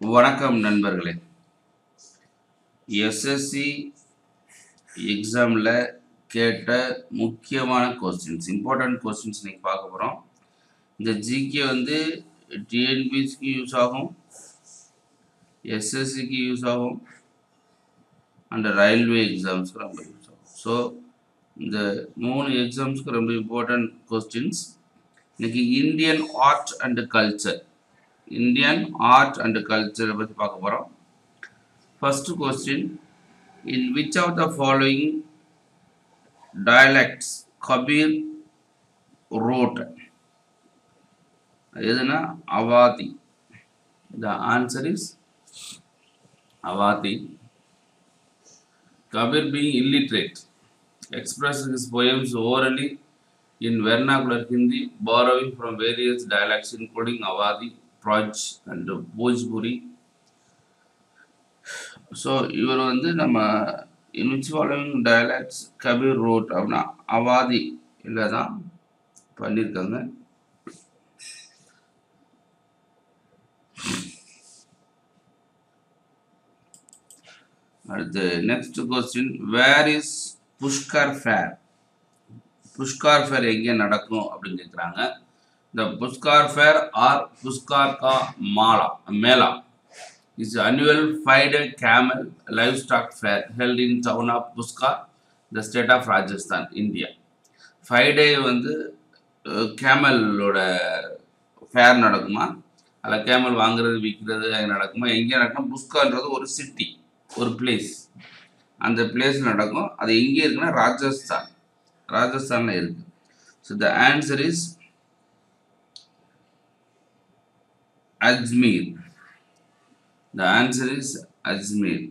வணக்கம் நண்பர்களே எஸ்எஸ்சி எக்ஸாமில் கேட்ட முக்கியமான கொஸ்டின்ஸ் இம்பார்ட்டன்ட் கொஸ்டின்ஸ் இன்னைக்கு பார்க்க போகிறோம் இந்த ஜிகே வந்து டிஎன்பிஎஸ்க்கு யூஸ் ஆகும் எஸ்எஸ்சிக்கு யூஸ் ஆகும் அண்ட் ரயில்வே எக்ஸாம்ஸ்க்கு ரொம்ப யூஸ் ஆகும் ஸோ இந்த மூணு எக்ஸாம்ஸ்க்கு ரொம்ப இம்பார்ட்டன்ட் கொஸ்டின்ஸ் இன்னைக்கு Indian art and culture Indian art and கல்ச்சரை பற்றி பார்க்க போகிறோம் first question in which of the following dialects Kabir wrote எதுனா Awadhi the answer is Awadhi Kabir being illiterate expressed his poems orally in vernacular Hindi borrowing from various dialects including Awadhi, Praj and Bhojpuri so இவர் வந்து நம்ம in which following dialects Kabir wrote அப்படின்னா அவாதி இல்லை தான் பண்ணியிருக்காங்க அடுத்து next question where is Pushkar fair Pushkar fair எங்கே நடக்கும் அப்படின்னு கேட்குறாங்க இந்த புஷ்கார் ஃபேர் ஆர் புஷ்கார் கா மாலா mela is annual five-day camel livestock fair held in town of Puskar, the state of Rajasthan, India. Five day வந்து கேமலோட ஃபேர் நடக்குமா அதில் கேமல் வாங்குறது விற்கிறது அங்கே நடக்குமா எங்கே நடக்கும் புஸ்கான்றது ஒரு சிட்டி ஒரு பிளேஸ் அந்த பிளேஸ் நடக்கும் அது எங்கே இருக்குன்னா ராஜஸ்தான் ராஜஸ்தானில் இருக்கு so the answer is Ajmer the answer is Ajmer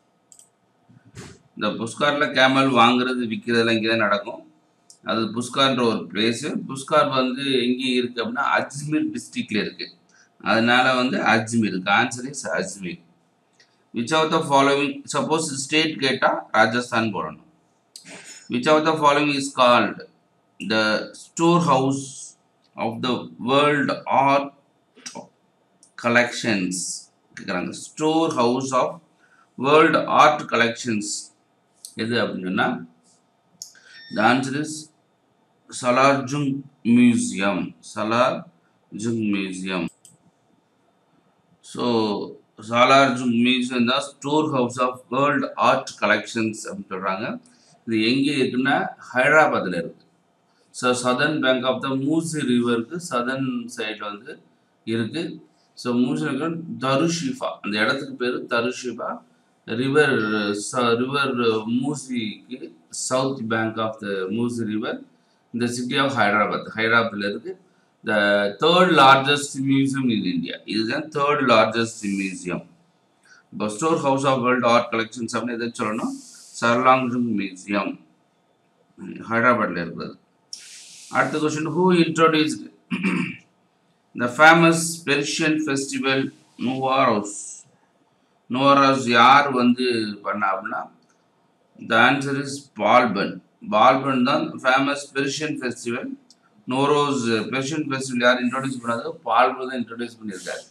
இந்த புஷ்காரில் கேமல் வாங்குறது விற்கிறதுலாம் இங்கே தான் நடக்கும் அது புஷ்கார்ன்ற ஒரு பிளேஸு புஷ்கார் வந்து எங்கே இருக்குது அப்படின்னா அஜ்மீர் டிஸ்ட்ரிக்டில் இருக்குது அதனால வந்து Ajmer answer is Ajmer which of the following suppose state கேட்டால் ராஜஸ்தான் போடணும் which of the following is called the store house of the world art collections கேட்குறாங்க store house of world art collections எது அப்படின்னு சொன்னால் the answer is Salarjung museum Salar Jung museum so Salarjung museum தான் store house of world art collections அப்படின்னு சொல்கிறாங்க இது எங்கே இருக்குன்னா ஹைதராபாத்தில் இருக்குது so southern bank of the Musi ரிவருக்கு சதர்ன் சைடில் வந்து இருக்குது ஸோ மூசனகன் தருஷிஃபா அந்த இடத்துக்கு பேர் தருஷிஃபா ரிவர் ரிவர் மூசிக்கு south bank of the Musi river இந்த சிட்டி ஆஃப் ஹைதராபாத் ஹைதராபாத்தில் இருக்கு the third largest museum in India இதுதான் தேர்ட் லார்ஜஸ்ட் மியூசியம் இப்போ store house of world art collections அப்படின்னு எதை சொல்லணும் சர்லாங்ஜுங் மியூசியம் ஹைதராபாத்தில் இருக்கிறது அடுத்த question who introduced the famous Persian festival Nuwaros Nowruz யார் வந்து பண்ண அப்படின்னா த ஆன்சர் இஸ் பால்பன் பால்பன் தான் famous Persian festival Nowruz Persian festival யார் இன்ட்ரோடியூஸ் பண்ணாது பால்பன் தான் இன்ட்ரோடியூஸ் பண்ணியிருக்காரு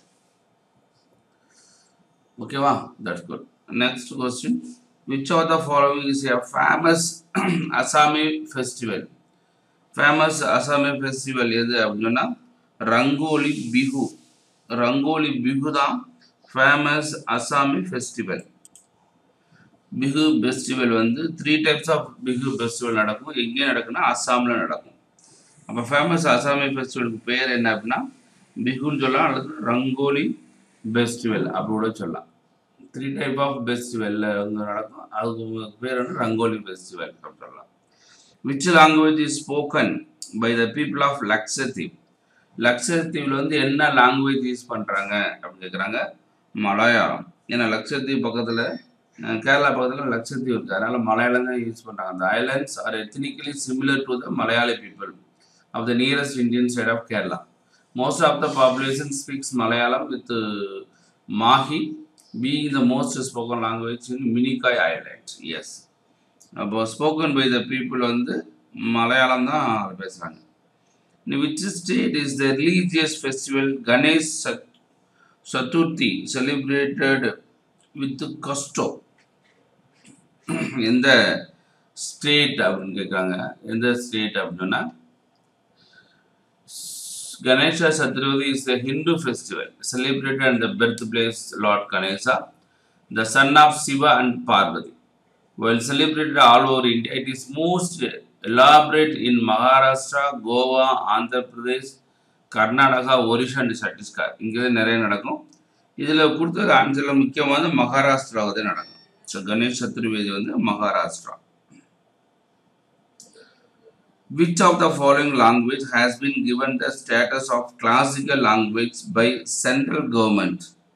ஓகேவா that's good next question which are the following is a famous Assamese festival famous Assamese festival எது அப்படின்னு சொன்னால் ரங்கோலி பிஹு ரங்கோலி பிஹு தான் famous Assamese festival Bihu festival வந்து three types of Bihu festival நடக்கும் எங்கே நடக்குன்னா அஸ்ஸாமில் நடக்கும் அப்போ ஃபேமஸ் அசாமி ஃபெஸ்டிவலுக்கு பேர் என்ன அப்படின்னா பிஹுன்னு சொல்லலாம் அல்லது ரங்கோலி ஃபெஸ்டிவல் அப்படி கூட சொல்லலாம் த்ரீ டைப் ஆஃப் ஃபெஸ்டிவலில் வந்து நடக்கும் அதுக்கு பேர் வந்து ரங்கோலி ஃபெஸ்டிவல் அப்படின்னு சொல்லலாம் which language is spoken by the people of Lakshadweep லக்ஷத்தீவில் வந்து என்ன லாங்குவேஜ் யூஸ் பண்ணுறாங்க அப்படின்னு கேட்குறாங்க மலையாளம் ஏன்னா லக்ஷத்தீப் பக்கத்தில் கேரளா பக்கத்தில் லக்ஷத்தீப் இருக்குது அதனால் மலையாளம் தான் யூஸ் பண்ணுறாங்க அந்த islands are ethnically similar to the Malayali people of the nearest Indian side of Kerala most of the population speaks Malayalam with Mahi being the most spoken language in Minicoy island is அப்போ ஸ்போக்கன் பை த பீப்புள் வந்து மலையாளம் தான் பேசுகிறாங்க In which state is the religious festival Ganesh Sat- Chaturthi celebrated with gusto எந்த state அப்படின்னு கேட்குறாங்க எந்த state அப்படின்னா Ganesha Chaturthi is a Hindu festival celebrated at the birthplace Lord Ganesha, the son of Shiva and Parvati. While celebrated all over India, it is most elaborate in Maharashtra, Goa, Andhra Pradesh, Karnataka Orissa and Chhattisgarh இங்கே தான் நிறைய நடக்கும் இதில் கொடுத்த ஆன்சரில் முக்கியமான மகாராஷ்டிராவை தான் நடக்கும் so Ganesh Chaturvedi வந்து Maharashtra Which of the following language has been given the status of classical language by central government?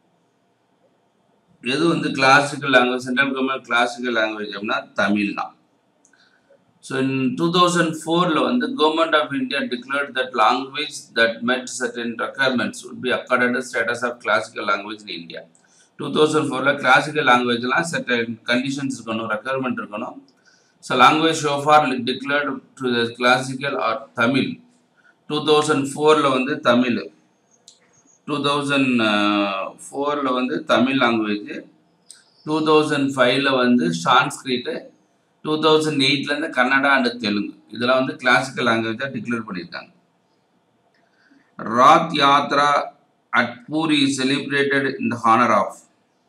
எது வந்து classical language central government classical language அப்படின்னா தமிழ் தான் ஸோ இன் டூ தௌசண்ட் ஃபோரில் வந்து government of India declared that language that met certain requirements would be accorded status of classical language in India two thousand ஃபோரில் classical லாங்குவேஜ்லாம் certain conditions இருக்கணும் requirement இருக்கணும் So language so far declared to the classical or Tamil. 2004ல வந்து Tamil two thousand ஃபோரில் வந்து Tamil language two thousand ஃபைவ்ல வந்து சான்ஸ்கிரிட்டு டூ தௌசண்ட் எயிட்லேருந்து கன்னடா அண்ட் தெலுங்கு இதெல்லாம் வந்து கிளாசிக்கல் லாங்குவேஜாக டிக்ளேர் பண்ணியிருக்காங்க Rath Yatra at Puri celebrated in the honour of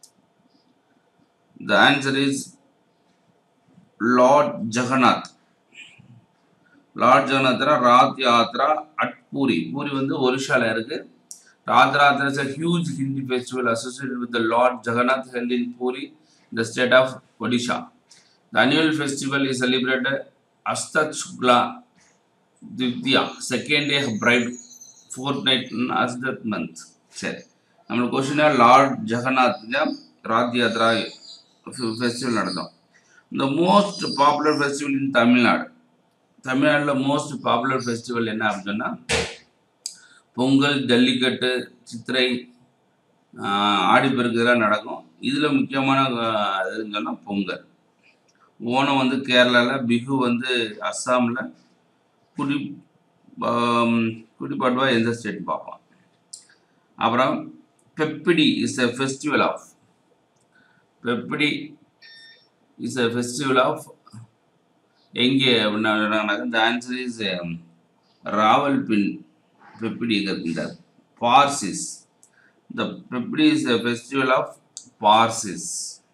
the answer is lord Jagannath lord ஜெகநாத்ரா ராத் யாத்ரா அட் பூரி பூரி வந்து ஒரிஷால இருக்கு Rath Yatra is a huge Hindi festival associated with the Lord Jagannath held in Puri, the state of Odisha. The annual festival is celebrated Astat Shukla Divya, second day of bride fortnight in Astat month. சரி நம்மளோட கொஸ்டினா lord Jagannath Rath Yatra festival நடந்தோம் இந்த most popular festival in Tamil Nadu தமிழ்நாட்டில் most popular festival என்ன அப்படின்னு சொன்னால் பொங்கல் ஜல்லிக்கட்டு சித்திரை ஆஹ், ஆடிப்பெருக்கு இதெல்லாம் நடக்கும் இதில் முக்கியமான ஆஹ், எதுன்னு சொன்னால் பொங்கல் ஓணம் வந்து கேரளாவில் பிஹு வந்து அஸ்ஸாமில் குடி ஆம், குடிப்பாட்டுவா எந்த ஸ்டேட் பார்ப்போம் அப்புறம் Pateti is a festival of Pateti is a festival of எங்கே அப்படின்னா இந்த ஆன்சர் இஸ் ராவல் பின் பெப்பிடி எங்கே இருக்கின்றார் Parsis the Pateti is a festival of Parsis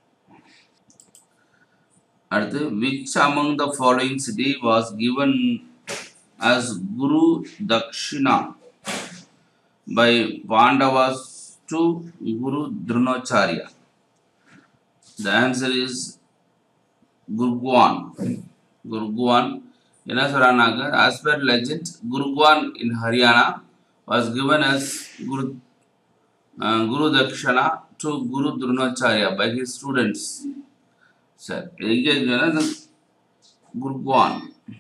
அடுத்து which among the following city was given as guru dakshina by Pandavas to Guru Dronacharya? The answer is Gurgaon Gurgaon என்ன சொல்றாங்க as per legend Gurgaon in Haryana was given as guru uh, guru dakshina to Guru Dronacharya by his students sir எங்க இருக்குன்னா Gurgaon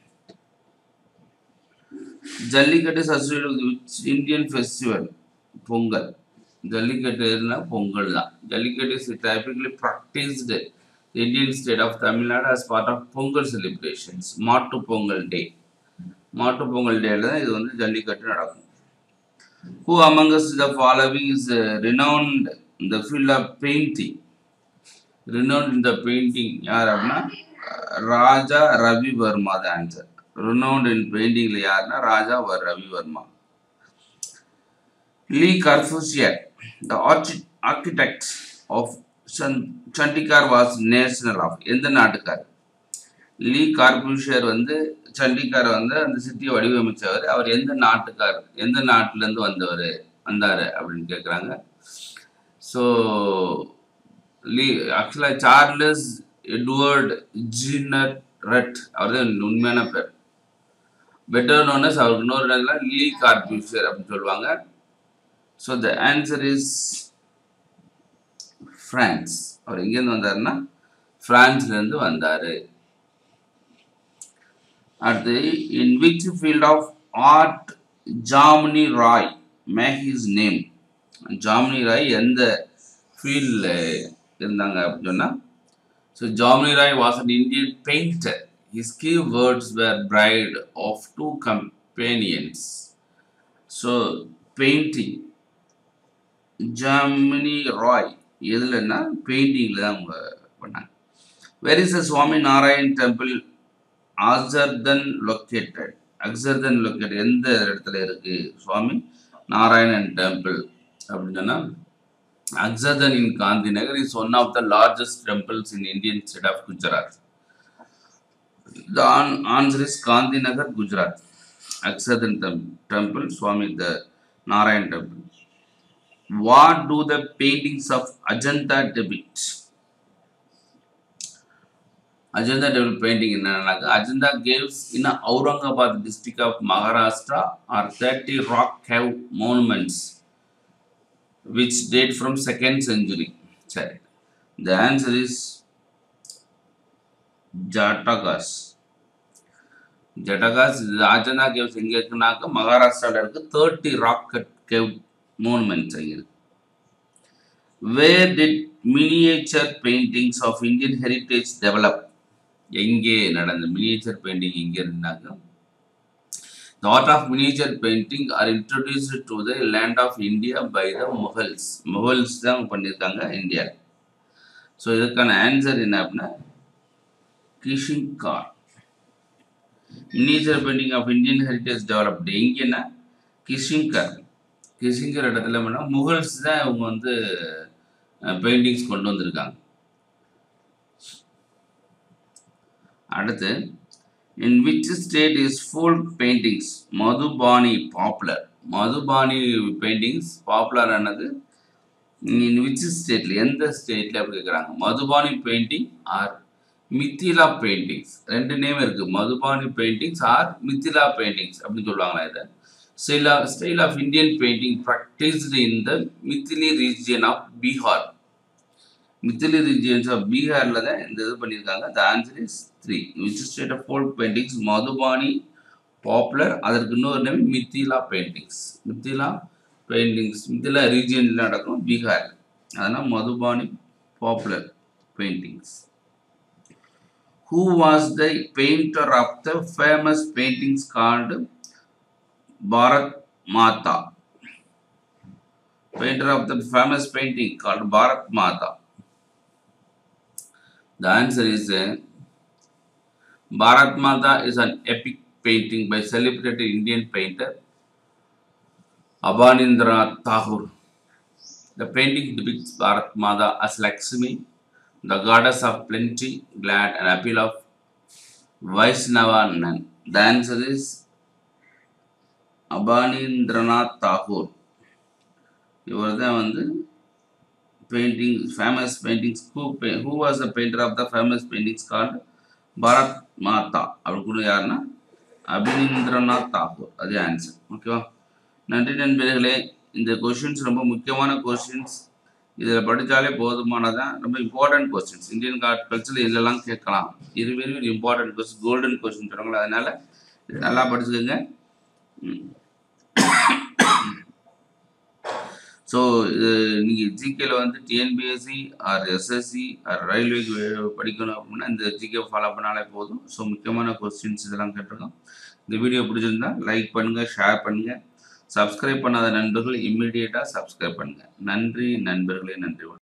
Jallikattu associated with Indian festival Pongal ஜல்லிக்கட்டுனா பொங்கல் தான் Jallikattu is typically practised Indian state of Tamil Nadu as part of Pongal celebrations மாட்டு பொங்கல் டே மாட்டு பொங்கல் டேல தான் இது வந்து ஜல்லிக்கட்டு நடக்கும் who amongst the following is renowned இந்த ஃபீல்ட் ஆஃப் பெயிண்டிங் ரினவுண்ட் இந்த பெயிண்டிங் யார் அப்படின்னா ராஜா ரவி வர்மா தான் ஆன்சர் ரினவுண்ட் இன் பெயிண்டிங்ல யாருன்னா ராஜா வர் Ravi Varma Le Corbusier the architect of Chandigarh was national of எந்த நாட்டுக்கார் லீ கார்பூஷியர் வந்து சண்டிகார் வந்து அந்த சிட்டியை வடிவமைச்சவர் அவர் எந்த நாட்டுக்கார் எந்த நாட்டிலேருந்து வந்தவர் வந்தார் அப்படின்னு கேட்குறாங்க ஸோ லீ ஆக்சுவலாக சார்லஸ் எட்வர்ட் ஜீனர் ரெட் அவர் தான் உண்மையான பேர் பெட்டர் நோனஸ் அவருக்கு இன்னொரு இடத்துல லீ கார்பூஷியர் அப்படின்னு சொல்லுவாங்க so the answer is France அவர் எங்கேருந்து வந்தாருன்னா பிரான்ஸ்லேருந்து வந்தார் அடுத்து in which field of art Jamini Roy may his name Jamini Roy எந்த ஃபீல்டில் இருந்தாங்க அப்படின்னு சொன்னால் so Jamini Roy was an Indian painter his key words were bride of two companions so painting Jamini Roy எதுலன்னா பெயிண்டிங்கில் தான் அவங்க பண்ணாங்க where is a Swami Narayan temple Akshardham located Akshardham locate எந்த இடத்துல இருக்கு சுவாமி நாராயணன் டெம்பிள் அப்படின்னு சொன்னால் Akshardham in Gandhi Nagar is one of the largest temples in Indian state of Gujarat The an- answer is Gandhi Nagar, Gujarat. Aksadan tem- temple, Swami the Narayan temple. What do the paintings of Ajanta depict? Ajanta temple painting in Nanaga. Ajanta gives in a Aurangabad district of Maharashtra are 30 rock cave monuments which date from 2nd century. Sorry. The answer is Jatakas Jatakas இது Ajanta caves எங்கே இருக்குனாக்க மகாராஷ்டிராவில் இருக்கு thirty rocket cave monuments அங்கே இருக்கு where did miniature paintings of Indian heritage develop எங்கே நடந்த miniature painting எங்கே இருந்தாங்க The art of miniature painting are introduced to the land of India by the Mughals. Mughals தான் பண்ணியிருக்காங்க இந்தியா ஸோ இதுக்கான answer என்ன அப்படின்னா Kishangarh miniature painting of Indian heritage developed எங்கன்னா கிஷிங்கர் கிஷிங்கர் இடத்துல வேணா முகல்ஸ் தான் இவங்க வந்து பெயிண்டிங்ஸ் கொண்டு வந்திருக்காங்க அடுத்து in which state is full paintings Madhubani popular Madhubani paintings popular ஆனது இன் விச் ஸ்டேட்ல எந்த ஸ்டேட்ல அப்படி கேட்குறாங்க Madhubani painting or Mithila paintings ரெண்டு நேம் இருக்கு Madhubani paintings or Mithila paintings அப்படின்னு சொல்லுவாங்களா இதை style of style of Indian painting practised in the Mithila region of Bihar Mithila regions of பீகாரில் தான் இந்த இது பண்ணியிருக்காங்க the answer is three which state of folk paintings Madhubani popular அதற்கு இன்னொரு name Mithila paintings Mithila paintings Mithila ரீஜியனில் நடக்கும் பீகார் அதனால் Madhubani popular paintings who was the painter of the famous paintings called Bharat Mata. Painter of the famous painting called Bharat Mata. The answer is uh, Bharat Mata is an epic painting by celebrated Indian painter Abanindranath Tagore. The painting depicts Bharat Mata as Lakshmi, the goddess of plenty, glad, and appeal of Vaishnava nun. The answer is Abanindranath Tagore இவர் தான் வந்து painting famous paintings who who was the painter of the famous paintings called Bharat Mata அப்படின்னு யாருன்னா அபினீந்திரநாத் தாகூர் அதே answer ஓகேவா நன்றி நண்பர்களே இந்த கொஷின்ஸ் ரொம்ப முக்கியமான கொஷின்ஸ் இதில் படித்தாலே போதுமானதான் ரொம்ப இம்பார்ட்டன்ட் கொஸ்டின்ஸ் இந்தியன் கல்ச்சரில் இதெல்லாம் கேட்கலாம் இது very very important question golden question சொல்கிறாங்களா அதனால் இது நல்லா படிச்சுக்கோங்க ஸோ இது நீங்கள் ஜிகேல வந்து டிஎன்பிஎஸ்சி ஆர் எஸ்எஸ்சி ஆர் ரயில்வேக்கு படிக்கணும் அப்படின்னா இந்த ஜிகே ஃபாலோ பண்ணாலே போதும் ஸோ முக்கியமான கொஸ்டின்ஸ் இதெல்லாம் கேட்டிருக்கோம் இந்த வீடியோ பிடிச்சிருந்தா லைக் பண்ணுங்கள் ஷேர் பண்ணுங்கள் சப்ஸ்கிரைப் பண்ணாத நண்பர்கள் இம்மிடியேட்டாக சப்ஸ்கிரைப் பண்ணுங்கள் நன்றி நண்பர்களே நன்றி